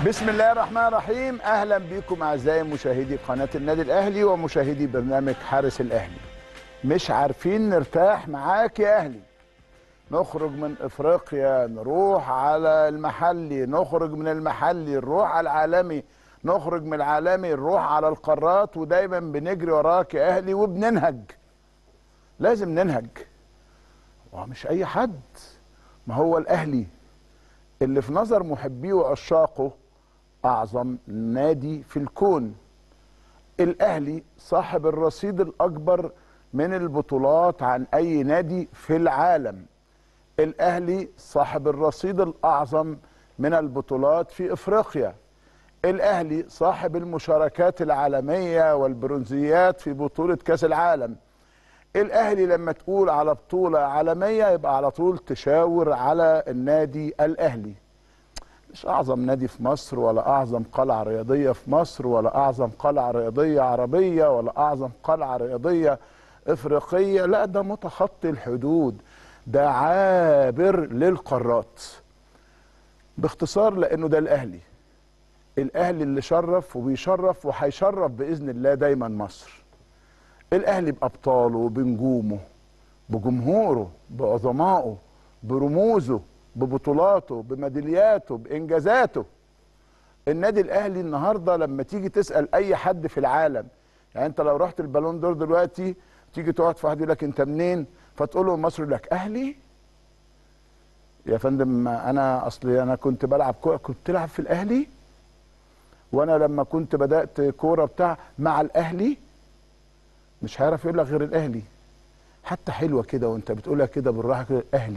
بسم الله الرحمن الرحيم اهلا بكم اعزائي مشاهدي قناه النادي الاهلي ومشاهدي برنامج حارس الاهلي مش عارفين نرتاح معاك يا اهلي نخرج من افريقيا نروح على المحلي نخرج من المحلي نروح على العالمي نخرج من العالمي نروح على القارات ودايما بنجري وراك يا اهلي وبننهج لازم ننهج ومش اي حد ما هو الاهلي اللي في نظر محبيه وعشاقه اعظم نادي في الكون الاهلي صاحب الرصيد الاكبر من البطولات عن اي نادي في العالم الاهلي صاحب الرصيد الاعظم من البطولات في افريقيا الاهلي صاحب المشاركات العالميه والبرونزيات في بطوله كاس العالم الاهلي لما تقول على بطوله عالميه يبقى على طول تشاور على النادي الاهلي مش اعظم نادي في مصر ولا اعظم قلعه رياضيه في مصر ولا اعظم قلعه رياضيه عربيه ولا اعظم قلعه رياضيه افريقيه لا ده متخطي الحدود ده عابر للقارات باختصار لانه ده الاهلي الاهلي اللي شرف وبيشرف وهيشرف باذن الله دايما مصر الاهلي بابطاله بنجومه بجمهوره بعظمائه برموزه ببطولاته بميدالياته بانجازاته النادي الاهلي النهارده لما تيجي تسال اي حد في العالم يعني انت لو رحت البالون دور دلوقتي تيجي تقعد في واحد يقول لك انت منين فتقول له مصر يقول لك اهلي يا فندم انا اصلي انا كنت بلعب كوره كنت بتلعب في الاهلي وانا لما كنت بدات كوره بتاع مع الاهلي مش هيعرف يقول لك غير الاهلي حتى حلوه كده وانت بتقولها كده بالراحه كده اهلي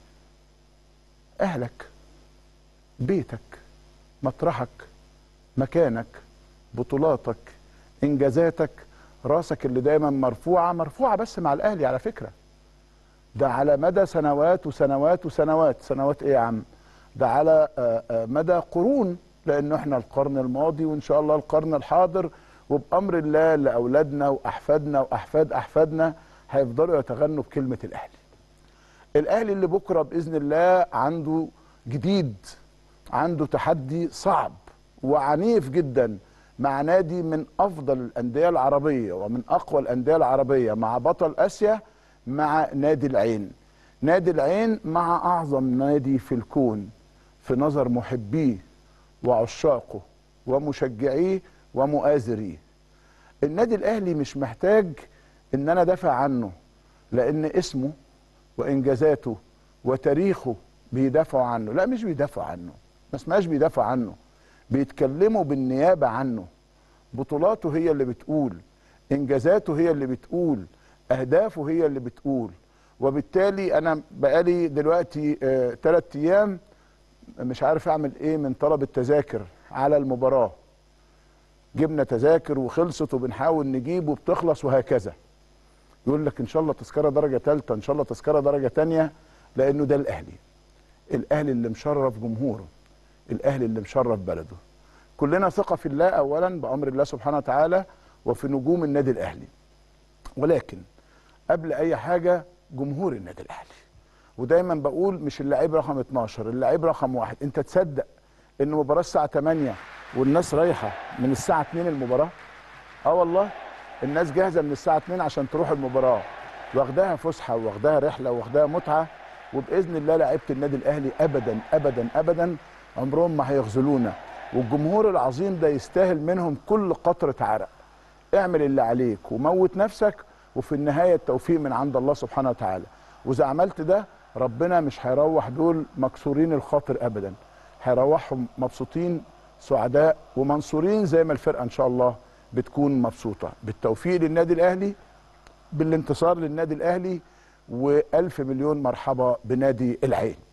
اهلك بيتك مطرحك مكانك بطولاتك انجازاتك راسك اللي دايما مرفوعه مرفوعه بس مع الاهلي على فكره ده على مدى سنوات وسنوات وسنوات سنوات ايه يا عم ده على مدى قرون لانه احنا القرن الماضي وان شاء الله القرن الحاضر وبامر الله لاولادنا واحفادنا واحفاد احفادنا هيفضلوا يتغنوا بكلمه الاهلي الاهلي اللي بكره باذن الله عنده جديد عنده تحدي صعب وعنيف جدا مع نادي من افضل الانديه العربيه ومن اقوى الانديه العربيه مع بطل اسيا مع نادي العين نادي العين مع اعظم نادي في الكون في نظر محبيه وعشاقه ومشجعيه ومؤازريه النادي الاهلي مش محتاج ان انا دافع عنه لان اسمه وانجازاته وتاريخه بيدافعوا عنه لا مش بيدافعوا عنه ما اسمهاش بيدافعوا عنه بيتكلموا بالنيابه عنه بطولاته هي اللي بتقول انجازاته هي اللي بتقول اهدافه هي اللي بتقول وبالتالي انا بقالي دلوقتي ثلاث آه ايام مش عارف اعمل ايه من طلب التذاكر على المباراه جبنا تذاكر وخلصت وبنحاول نجيب وبتخلص وهكذا يقول لك ان شاء الله تذكره درجه ثالثه ان شاء الله تذكره درجه ثانيه لانه ده الاهلي الاهلي اللي مشرف جمهوره الاهلي اللي مشرف بلده كلنا ثقه في الله اولا بامر الله سبحانه وتعالى وفي نجوم النادي الاهلي ولكن قبل اي حاجه جمهور النادي الاهلي ودايما بقول مش اللعيب رقم 12 اللعيب رقم واحد انت تصدق ان مباراه الساعه 8 والناس رايحه من الساعه 2 المباراه اه والله الناس جاهزه من الساعه 2 عشان تروح المباراه واخداها فسحه واخداها رحله واخداها متعه وباذن الله لعيبه النادي الاهلي ابدا ابدا ابدا عمرهم ما هيخذلونا والجمهور العظيم ده يستاهل منهم كل قطره عرق اعمل اللي عليك وموت نفسك وفي النهايه التوفيق من عند الله سبحانه وتعالى واذا عملت ده ربنا مش هيروح دول مكسورين الخاطر ابدا هيروحهم مبسوطين سعداء ومنصورين زي ما الفرقه ان شاء الله بتكون مبسوطه بالتوفيق للنادي الاهلي بالانتصار للنادي الاهلي والف مليون مرحبا بنادي العين